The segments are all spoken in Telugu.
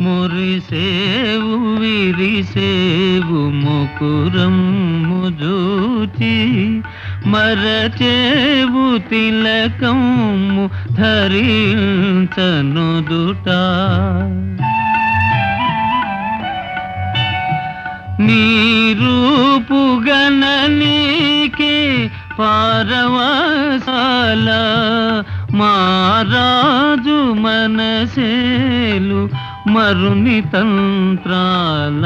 మురిసేవు విరిసేవు ముకురము జూచి మరచేవు తిలకము ధరించనుదుట నీరూపు గణనీకే పారవసాల మారాజు మనసేలు మరుని తంత్రాల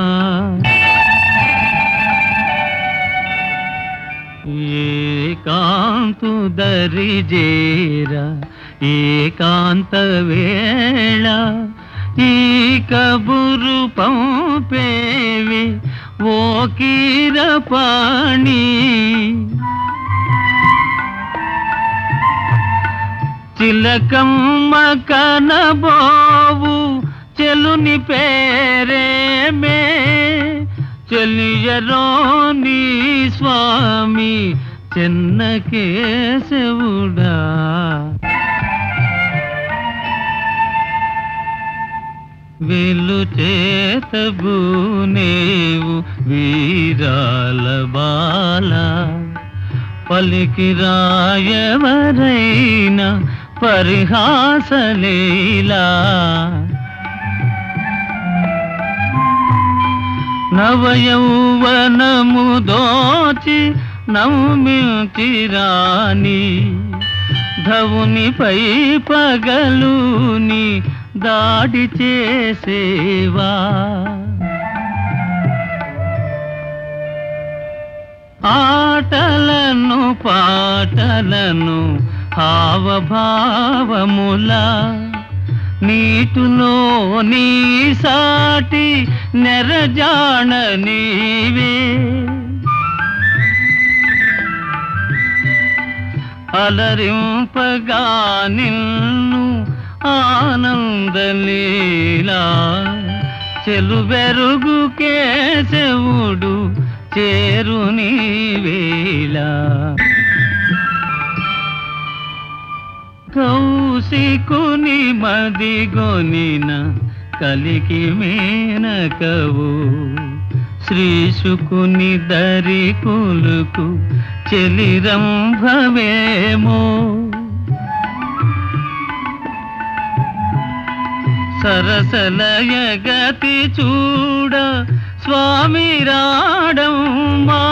ఏకాంతు దరిజేర ఏకాంత వేళ ఈ కబురు పంపేవి ఓ కీరపాణి చిలకమ్మ కనబోవు చెలుని పేరేమే చెలియరో నీ స్వామి చెన్న కేశవుడా వెలు చేతబూనేవు వీరాల బాల పలికి రాయవరైన పరిహాసలీలా నవయౌవనము దోచి నమ్మించిరాని ధవునిపై పగలుని దాడి చేసేవా ఆటలను పాటలను హావభావముల నీటులో నీ సాటి నెరజాణ నీవే అలరింపగా నిన్ను ఆనందలీలా చెలుబెరుగు కేశవుడు చేరుని వేళ కౌశికుని మదిగొనిన కలికి మేనకవు శ్రీశుకుని దరి కులుకు చెలిరంభవేమో సరసలయగతి చూడ స్వామి రాడమ్మా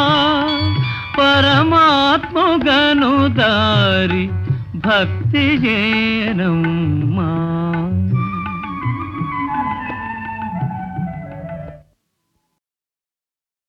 పరమాత్మగను దారి భక్తి చేయనమ్మా